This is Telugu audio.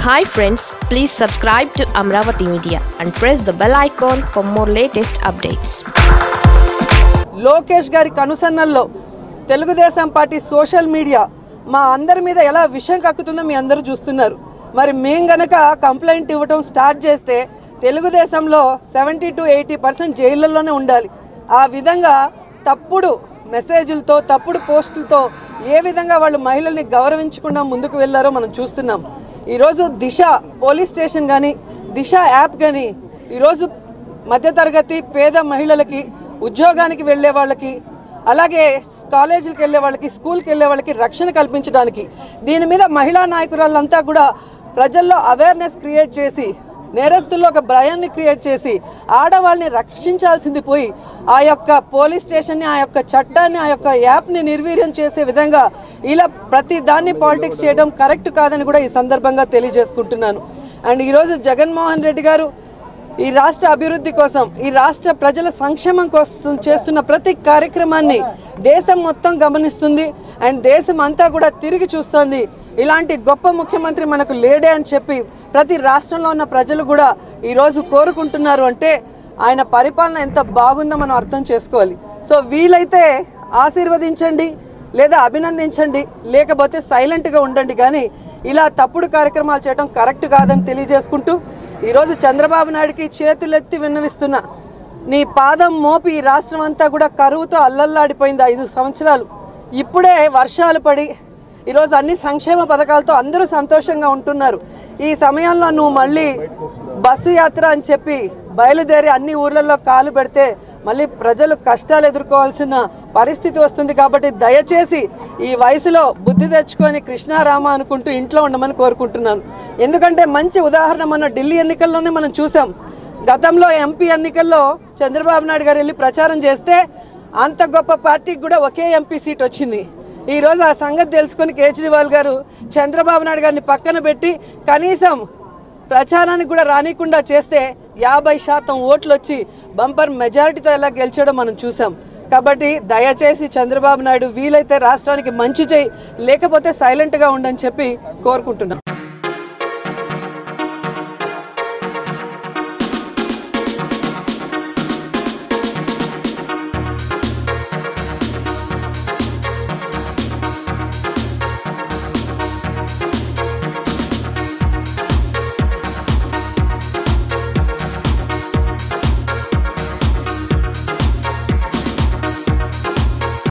hi friends please subscribe to Amaravati media and press the bell icon for more latest updates Lokesh గారి కనుసన్నల్లో తెలుగుదేశం పార్టీ సోషల్ మీడియా మా అందరి మీద ఎలా విషం కక్కుతుందో మీ అందరూ చూస్తున్నారు మరి మేం గనక కంప్లైంట్ ఇవ్వటం స్టార్ట్ చేస్తే తెలుగుదేశంలో సెవెంటీ టు ఎయిటీ పర్సెంట్ జైళ్ళల్లోనే ఉండాలి ఆ విధంగా తప్పుడు మెసేజ్లతో తప్పుడు పోస్టులతో ఏ విధంగా వాళ్ళు మహిళల్ని గౌరవించకుండా ముందుకు వెళ్ళారో మనం చూస్తున్నాం ఈరోజు దిశ పోలీస్ స్టేషన్ కానీ దిశ యాప్ కానీ ఈరోజు మధ్యతరగతి పేద మహిళలకి ఉద్యోగానికి వెళ్ళే వాళ్ళకి అలాగే కాలేజీలకు వెళ్ళే వాళ్ళకి స్కూల్కి వెళ్ళే వాళ్ళకి రక్షణ కల్పించడానికి దీని మీద మహిళా నాయకురాళ్ళంతా కూడా ప్రజల్లో అవేర్నెస్ క్రియేట్ చేసి నేరస్తుల్లో ఒక భయాన్ని క్రియేట్ చేసి ఆడవాళ్ళని రక్షించాల్సింది పోయి ఆ యొక్క పోలీస్ స్టేషన్ని ఆ యొక్క చట్టాన్ని ఆ యొక్క యాప్ని నిర్వీర్యం చేసే విధంగా ఇలా ప్రతి దాన్ని పాలిటిక్స్ చేయడం కరెక్ట్ కాదని కూడా ఈ సందర్భంగా తెలియజేసుకుంటున్నాను అండ్ ఈరోజు జగన్మోహన్ రెడ్డి గారు ఈ రాష్ట్ర అభివృద్ధి కోసం ఈ రాష్ట్ర ప్రజల సంక్షేమం కోసం చేస్తున్న ప్రతి కార్యక్రమాన్ని దేశం మొత్తం గమనిస్తుంది అండ్ దేశం అంతా కూడా తిరిగి చూస్తుంది ఇలాంటి గొప్ప ముఖ్యమంత్రి మనకు లేడే అని చెప్పి ప్రతి రాష్ట్రంలో ఉన్న ప్రజలు కూడా ఈరోజు కోరుకుంటున్నారు అంటే ఆయన పరిపాలన ఎంత బాగుందో మనం అర్థం చేసుకోవాలి సో వీలైతే ఆశీర్వదించండి లేదా అభినందించండి లేకపోతే సైలెంట్గా ఉండండి కానీ ఇలా తప్పుడు కార్యక్రమాలు చేయడం కరెక్ట్ కాదని తెలియజేసుకుంటూ ఈరోజు చంద్రబాబు నాయుడికి చేతులెత్తి విన్నవిస్తున్నా నీ పాదం మోపి ఈ రాష్ట్రం అంతా కూడా కరువుతో అల్లల్లాడిపోయింది ఐదు సంవత్సరాలు ఇప్పుడే వర్షాలు పడి ఈరోజు అన్ని సంక్షేమ పథకాలతో అందరూ సంతోషంగా ఉంటున్నారు ఈ సమయంలో నువ్వు మళ్ళీ బస్సు యాత్ర అని చెప్పి బయలుదేరి అన్ని ఊర్లలో కాలు పెడితే మళ్ళీ ప్రజలు కష్టాలు ఎదుర్కోవాల్సిన పరిస్థితి వస్తుంది కాబట్టి దయచేసి ఈ వయసులో బుద్ధి తెచ్చుకొని కృష్ణారామ అనుకుంటూ ఇంట్లో ఉండమని కోరుకుంటున్నాను ఎందుకంటే మంచి ఉదాహరణ మన ఢిల్లీ ఎన్నికల్లోనే మనం చూసాం గతంలో ఎంపీ ఎన్నికల్లో చంద్రబాబు నాయుడు గారు వెళ్ళి ప్రచారం చేస్తే అంత గొప్ప పార్టీకి కూడా ఒకే ఎంపీ సీట్ వచ్చింది ఈ రోజు ఆ సంగతి తెలుసుకుని కేజ్రీవాల్ గారు చంద్రబాబు నాయుడు గారిని పక్కన పెట్టి కనీసం ప్రచారానికి కూడా రానికుండా చేస్తే యాభై శాతం ఓట్లు వచ్చి బంపర్ మెజారిటీతో ఎలా గెలిచాడో మనం చూసాం కాబట్టి దయచేసి చంద్రబాబు నాయుడు వీలైతే రాష్ట్రానికి మంచి చేయి లేకపోతే సైలెంట్గా ఉండని చెప్పి కోరుకుంటున్నాం